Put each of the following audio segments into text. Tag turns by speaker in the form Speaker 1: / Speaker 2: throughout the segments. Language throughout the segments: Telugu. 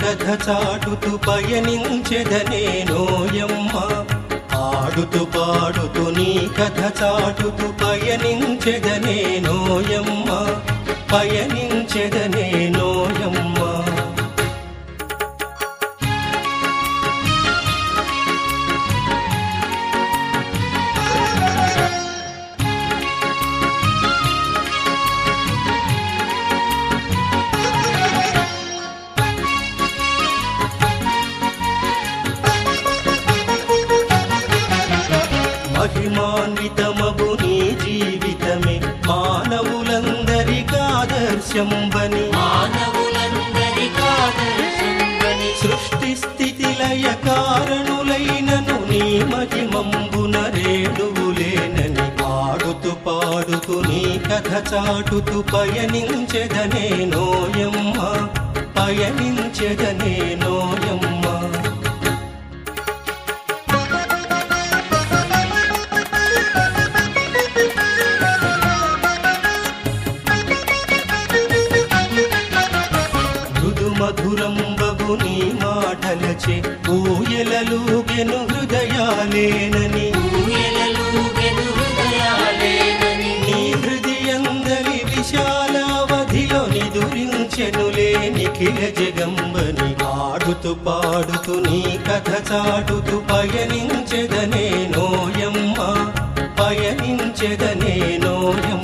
Speaker 1: కథ చాటుతూ పయనించెదనే నోయమ్మ ఆడుతూ పాడుతూ నీ కథ చాటుతూ పయనించెదనే నోయమ్మ పయనించెదనే నోయమ్మ మహిమాన్వితమగు నీ జీవితమే మానవులందరికాదర్శంబని
Speaker 2: మానవులందరికాదర్శంబని
Speaker 1: సృష్టి స్థితి లయ కారణులైనను నీ మహిమంబున రేణువులేనని ఆడుతూ పాడుతూ నీ కథ చాటుతూ పయనించెదనే నోయమ్మ పయనించెదనే నోయమ్మ మృదు మధురం బగు నీ మాటలచే ఊయలలుగెను హృదయాలేనని
Speaker 2: ఊయలలూగెను హృదయాలేనని
Speaker 1: నీ హృదయందలి విశాలావధిలో నిదురించెనులే నిఖిల జగంబని ఆడుతూ పాడుతూ నీ కథ చాటుతూ పయనించెదనే నోయమ్మ పయనించెదనే నోయమ్మ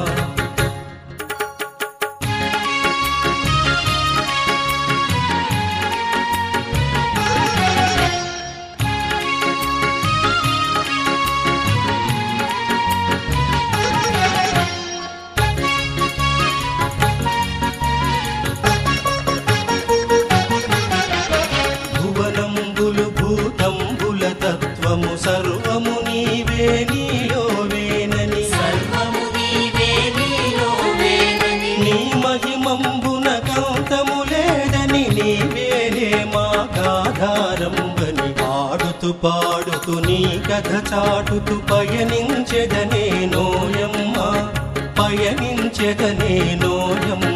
Speaker 1: భువనంబులు భూతంబుల తత్వము సర్వము నీవే నీలోవేనని
Speaker 2: సర్వము నీవే నీలోవేనని
Speaker 1: నీ మహిమంబున కంతము లేదని నీవేలే మాకాధారంబని ఆడుతూ పాడుతూ నీ కథ చాటుతూ పయనించెదనే నోయమ్మ పయనించెదనే నోయమ్మ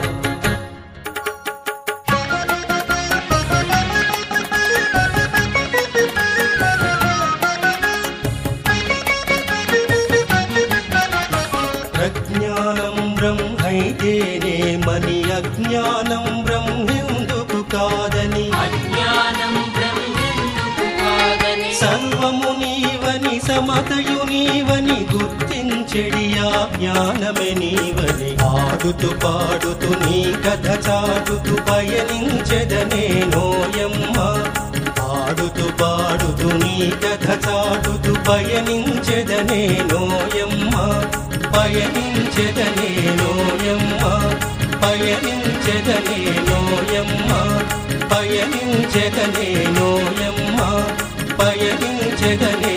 Speaker 1: ప్రజ్ఞానం బ్రహ్మైతేనే మని అజ్ఞానం బ్రహ్మెందుకు కాదని
Speaker 2: అజ్ఞానం బ్రహ్మెందుకు కాదని
Speaker 1: సర్వము నీవని సమతయు నీవని గుర్తించెడియా జ్ఞానమే నీవని ఆడుతూ పాడుతూ నీ కథ చాటుతూ పయనించెదనే నోయమ్మ ఆడుతూ పాడుతూ నీ కథ చాటుతూ పయనించెదనే నోయమ్మ పయనించెదనే నోయమ్మ పయనించెదనే నోయమ్మ పయనించెదనే నోయమ్మ పయనించెదనే